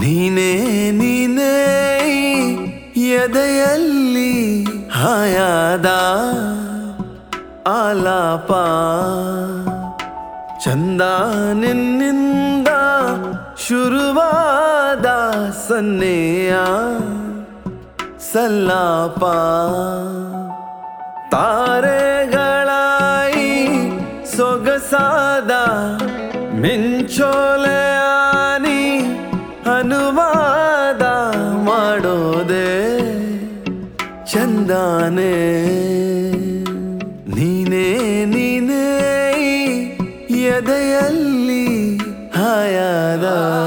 ನೀನೇ ನೀನೇ ಈ ಎದೆಯಲ್ಲಿ ಹಾಯಾದ ಆಲಾಪ ಚಂದ ನಿನ್ನಿಂದ ಶುರುವಾದ ಸನ್ನೆಯ ಸಲ್ಲಾಪ ತಾರೆಗಳಾಯಿ ಸೊಗಸಾದ ಮಿಂಚೋಲೆಯಾನಿ ಅನುವಾದ ಮಾಡೋದೆ ಚಂದಾನೆ ನೀನೇ ನೀನೇ ಈ ಎದೆಯಲ್ಲಿ ಹಾಯಾದ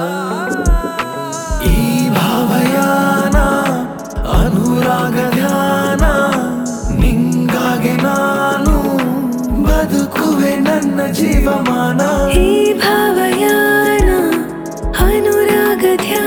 ಈ ಭಾವಯಾನ ಅನುರಾಗ ಧ್ಯಾನ ನಿಂಗಾಗಿ ನಾನು ಬದುಕುವೆ ನನ್ನ ಜೀವಮಾನ ಈ ಭಾವಯಾನ ಅನುರಾಗ ಧ್ಯಾನ